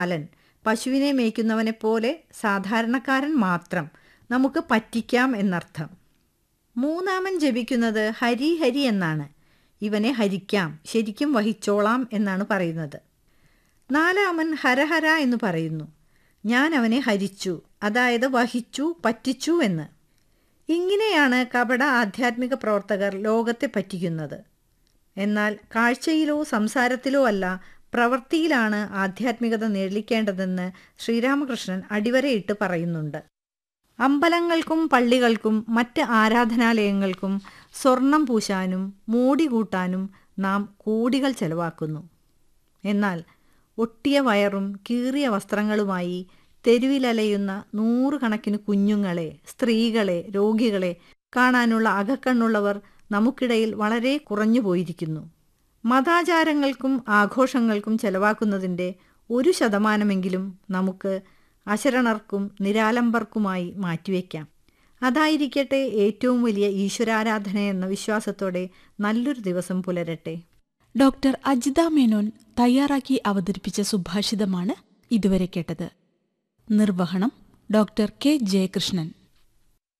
Allen പശുവിനെ മേയ്ക്കുന്നവനെ പോലെ സാധാരണക്കാരൻ മാത്രം നമുക്ക് പറ്റിക്കാം എന്നർത്ഥം മൂന്നാമൻ ജപിക്കുന്നത് ഹരി ഹരി എന്നാണ് ഇവനെ ഹരിക്കാം ശരിക്കും വഹിച്ചോളാം എന്നാണ് പറയുന്നത് നാലാമൻ ഹരഹര എന്ന് പറയുന്നു ഞാൻ അവനെ ഹരിച്ചു അതായത് വഹിച്ചു പറ്റിച്ചു എന്ന് ഇങ്ങനെയാണ് കപട ആധ്യാത്മിക പ്രവർത്തകർ ലോകത്തെ പറ്റിക്കുന്നത് എന്നാൽ കാഴ്ചയിലോ സംസാരത്തിലോ അല്ല പ്രവൃത്തിയിലാണ് ആധ്യാത്മികത നേടിക്കേണ്ടതെന്ന് ശ്രീരാമകൃഷ്ണൻ അടിവരയിട്ട് പറയുന്നുണ്ട് അമ്പലങ്ങൾക്കും പള്ളികൾക്കും മറ്റ് ആരാധനാലയങ്ങൾക്കും സ്വർണം പൂശാനും മോടി കൂട്ടാനും നാം കോടികൾ ചെലവാക്കുന്നു എന്നാൽ ഒട്ടിയ വയറും കീറിയ വസ്ത്രങ്ങളുമായി തെരുവിലലയുന്ന നൂറുകണക്കിന് കുഞ്ഞുങ്ങളെ സ്ത്രീകളെ രോഗികളെ കാണാനുള്ള അകക്കണ്ണുള്ളവർ നമുക്കിടയിൽ വളരെ കുറഞ്ഞു പോയിരിക്കുന്നു മതാചാരങ്ങൾക്കും ആഘോഷങ്ങൾക്കും ചെലവാക്കുന്നതിൻ്റെ ഒരു ശതമാനമെങ്കിലും നമുക്ക് അശരണർക്കും നിരാലംബർക്കുമായി മാറ്റിവെക്കാം അതായിരിക്കട്ടെ ഏറ്റവും വലിയ ഈശ്വരാരാധന എന്ന വിശ്വാസത്തോടെ നല്ലൊരു ദിവസം പുലരട്ടെ ഡോക്ടർ അജിത മേനോൻ തയ്യാറാക്കി അവതരിപ്പിച്ച സുഭാഷിതമാണ് ഇതുവരെ കേട്ടത് നിർവഹണം ഡോക്ടർ കെ ജയകൃഷ്ണൻ